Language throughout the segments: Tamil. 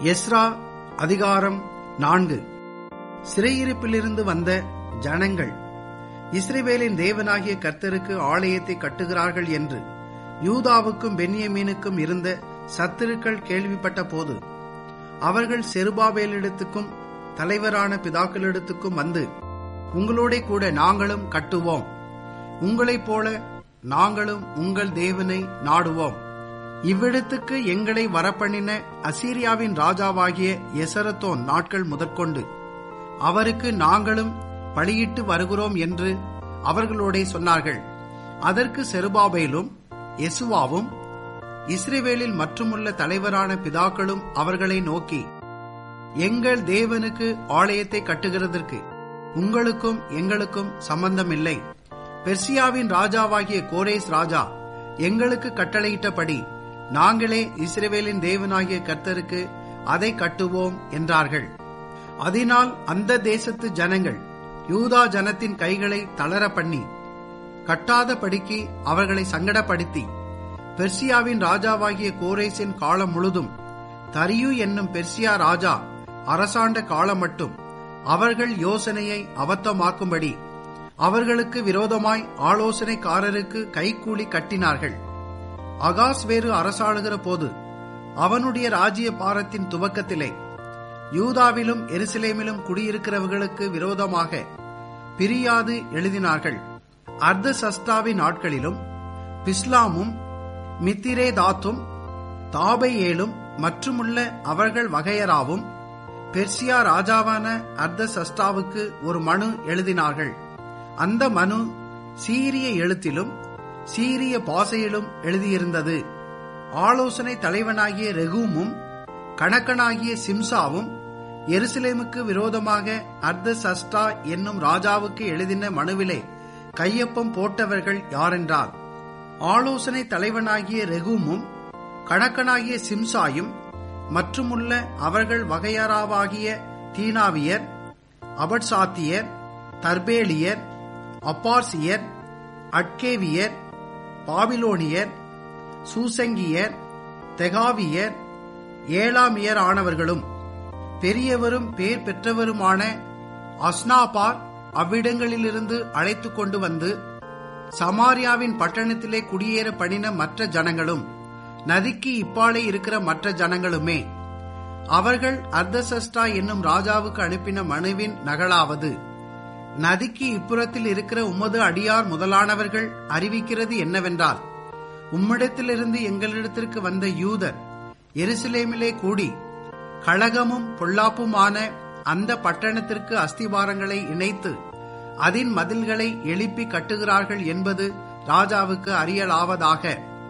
எஸ்ரா அதிகாரம் நான்கு சிறையிருப்பிலிருந்து வந்த ஜனங்கள் இஸ்ரவேலின் தேவனாகிய கர்த்தருக்கு ஆலயத்தை கட்டுகிறார்கள் என்று யூதாவுக்கும் பென்யமீனுக்கும் இருந்த சத்துருக்கள் கேள்விப்பட்ட போது அவர்கள் செருபாபேலிடத்துக்கும் தலைவரான பிதாக்களிடத்துக்கும் வந்து உங்களோட கூட நாங்களும் கட்டுவோம் உங்களைப் போல நாங்களும் உங்கள் தேவனை நாடுவோம் இவ்விடத்துக்கு எங்களை வரப்பண்ணின அசீரியாவின் ராஜாவாகிய எசரத்தோன் நாட்கள் முதற்கொண்டு அவருக்கு நாங்களும் பலியிட்டு வருகிறோம் என்று அவர்களோடே சொன்னார்கள் அதற்கு செருபாபேலும் எசுவாவும் இஸ்ரேவேலில் மற்றுமுள்ள தலைவரான பிதாக்களும் அவர்களை நோக்கி எங்கள் தேவனுக்கு ஆலயத்தை கட்டுகிறதற்கு உங்களுக்கும் எங்களுக்கும் சம்பந்தமில்லை பெர்சியாவின் ராஜாவாகிய கோரேஸ் ராஜா எங்களுக்கு கட்டளையிட்டபடி நாங்களே இஸ்ரேவேலின் தேவனாகிய கர்த்தருக்கு அதை கட்டுவோம் என்றார்கள் அதனால் அந்த தேசத்து ஜனங்கள் யூதா ஜனத்தின் கைகளை தளர பண்ணி கட்டாதபடிக்கு அவர்களை சங்கடப்படுத்தி பெர்சியாவின் ராஜாவாகிய கோரேசின் காலம் முழுதும் தரியு என்னும் பெர்சியா ராஜா அரசாண்ட காலம் மட்டும் அவர்கள் யோசனையை அபத்தமாக்கும்படி அவர்களுக்கு விரோதமாய் ஆலோசனைக்காரருக்கு கைக்கூலி கட்டினார்கள் அகாஸ் வேறு அரசாளுகிற போது அவனுடைய ராஜ்ய பாரத்தின் துவக்கத்திலே யூதாவிலும் எருசலேமிலும் குடியிருக்கிறவர்களுக்கு விரோதமாக பிரியாது எழுதினார்கள் அர்த்த சஸ்தாவின் நாட்களிலும் பிஸ்லாமும் மித்திரேதாத்தும் தாபையேலும் மற்றுமுள்ள அவர்கள் வகையராவும் பெர்சியா ராஜாவான அர்த்த சஸ்டாவுக்கு ஒரு மனு எழுதினார்கள் அந்த மனு சீரிய எழுத்திலும் சீரிய பாசையிலும் எழுதியிருந்தது ஆலோசனை தலைவனாகிய ரெகூமும் கணக்கனாகிய சிம்சாவும் எருசலேமுக்கு விரோதமாக அர்த்த சஸ்டா என்னும் ராஜாவுக்கு எழுதின மனுவிலே கையொப்பம் போட்டவர்கள் யாரென்றார் ஆலோசனை தலைவனாகிய ரெகூமும் கணக்கனாகிய சிம்சாயும் மற்றுமுள்ள அவர்கள் வகையராவாகிய தீனாவியர் அபட்சாத்தியர் தர்பேலியர் அப்பார்சியர் அட்கேவியர் பாபிலோனியர் சூசங்கியர் தெகாவியர் ஏழாமியர் ஆனவர்களும் பெரியவரும் பேர் பெற்றவருமான அஸ்னாபார் அவ்விடங்களிலிருந்து அழைத்து கொண்டு வந்து சமாரியாவின் பட்டணத்திலே குடியேற பண்ணின மற்ற ஜனங்களும் நதிக்கு இப்பாலே இருக்கிற மற்ற ஜனங்களுமே அவர்கள் அர்த்தசஸ்டா என்னும் ராஜாவுக்கு அனுப்பின மனுவின் நகலாவது நதிக்கு இப்புறத்தில் இருக்கிற உமது அடியார் முதலானவர்கள் அறிவிக்கிறது என்னவென்றால் உம்மிடத்திலிருந்து எங்களிடத்திற்கு வந்த யூதர் எருசலேமிலே கூடி கழகமும் பொல்லாப்புமான அந்த பட்டணத்திற்கு அஸ்திவாரங்களை இணைத்து அதன் மதில்களை எழுப்பி கட்டுகிறார்கள் என்பது ராஜாவுக்கு அறியலாவதாக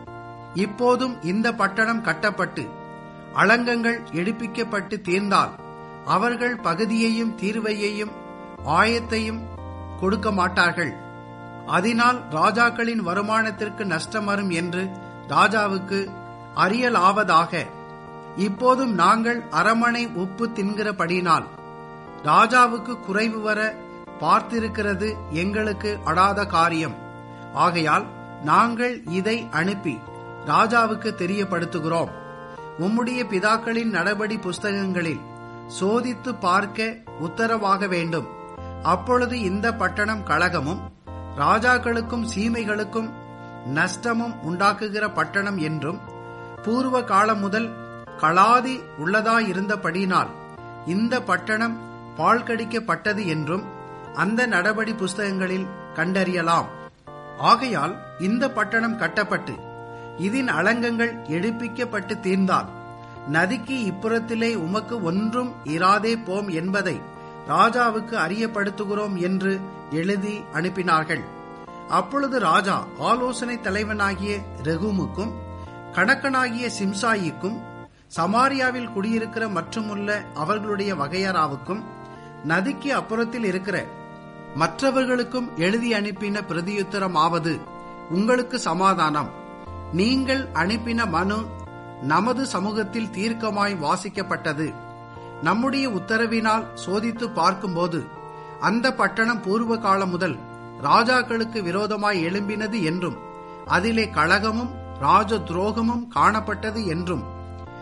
இப்போதும் இந்த பட்டணம் கட்டப்பட்டு அலங்கங்கள் எடுப்பிக்கப்பட்டு தீர்ந்தால் அவர்கள் பகுதியையும் தீர்வையையும் ஆயத்தையும் கொடுக்க மாட்டார்கள் அதனால் ராஜாக்களின் வருமானத்திற்கு நஷ்டம் வரும் என்று ராஜாவுக்கு அறியலாவதாக இப்போதும் நாங்கள் அரமனை உப்பு தின்கிறபடினால் ராஜாவுக்கு குறைவு வர பார்த்திருக்கிறது எங்களுக்கு அடாத காரியம் ஆகையால் நாங்கள் இதை அனுப்பி ராஜாவுக்கு தெரியப்படுத்துகிறோம் உம்முடைய பிதாக்களின் நடபடி புஸ்தகங்களில் சோதித்து பார்க்க உத்தரவாக வேண்டும் அப்பொழுது இந்த பட்டணம் கழகமும் ராஜாக்களுக்கும் சீமைகளுக்கும் நஷ்டமும் உண்டாக்குகிற பட்டணம் என்றும் பூர்வ காலம் முதல் களாதி உள்ளதாயிருந்தபடினால் இந்த பட்டணம் பால் கடிக்கப்பட்டது என்றும் அந்த நடபடி புஸ்தகங்களில் கண்டறியலாம் ஆகையால் இந்த பட்டணம் கட்டப்பட்டு இதன் அலங்கங்கள் எடுப்பிக்கப்பட்டு தீர்ந்தால் நதிக்கு இப்புறத்திலே உமக்கு ஒன்றும் இராதே போம் என்பதை ராஜாவுக்கு அறியப்படுத்துகிறோம் என்று எழுதி அனுப்பினார்கள் அப்பொழுது ராஜா ஆலோசனை தலைவனாகிய ரெகுமுக்கும் கணக்கனாகிய சிம்சாயிக்கும் சமாரியாவில் குடியிருக்கிற மற்றுமுள்ள அவர்களுடைய வகையராவுக்கும் நதிக்கு அப்புறத்தில் இருக்கிற மற்றவர்களுக்கும் எழுதி அனுப்பின பிரதியுத்தரமாவது உங்களுக்கு சமாதானம் நீங்கள் அனுப்பின மனு நமது சமூகத்தில் தீர்க்கமாய் வாசிக்கப்பட்டது நம்முடைய உத்தரவினால் சோதித்து பார்க்கும்போது அந்த பட்டணம் பூர்வ காலம் முதல் ராஜாக்களுக்கு விரோதமாய் எழும்பினது என்றும் அதிலே கழகமும் ராஜ துரோகமும் காணப்பட்டது என்றும்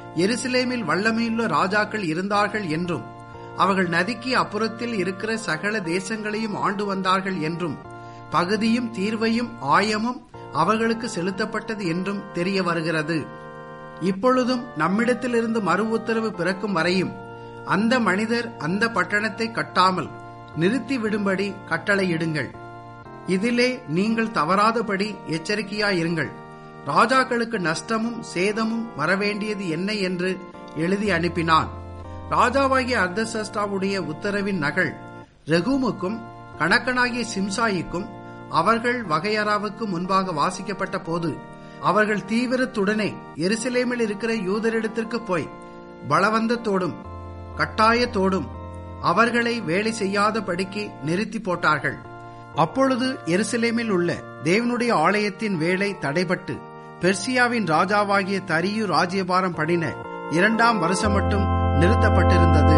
எருசலேமில் வல்லமையுள்ள ராஜாக்கள் இருந்தார்கள் என்றும் அவர்கள் நதிக்கு அப்புறத்தில் இருக்கிற சகல தேசங்களையும் ஆண்டு வந்தார்கள் என்றும் பகுதியும் தீர்வையும் ஆயமும் அவர்களுக்கு செலுத்தப்பட்டது என்றும் தெரிய வருகிறது இப்பொழுதும் நம்மிடத்திலிருந்து மறு உத்தரவு பிறக்கும் வரையும் அந்த மனிதர் அந்த பட்டணத்தை கட்டாமல் நிறுத்தி விடும்படி கட்டளையிடுங்கள் இதிலே நீங்கள் தவறாதபடி எச்சரிக்கையாயிருங்கள் ராஜாக்களுக்கு நஷ்டமும் சேதமும் வரவேண்டியது என்ன என்று எழுதி அனுப்பினான் ராஜாவாகிய அர்த்தசஸ்டாவுடைய உத்தரவின் நகல் ரெகூமுக்கும் கணக்கனாகிய சிம்சாயிக்கும் அவர்கள் வகையறாவுக்கு முன்பாக வாசிக்கப்பட்ட போது அவர்கள் தீவிரத்துடனே எருசலேமில் இருக்கிற யூதரிடத்திற்கு போய் பலவந்தத்தோடும் கட்டாயத்தோடும் அவர்களை வேலை செய்யாதபடிக்கு நிறுத்தி போட்டார்கள் அப்பொழுது எருசலேமில் உள்ள தேவனுடைய ஆலயத்தின் வேலை தடைபட்டு பெர்சியாவின் ராஜாவாகிய தரியு ராஜ்யபாரம் பண்ணின இரண்டாம் வருஷம் மட்டும் நிறுத்தப்பட்டிருந்தது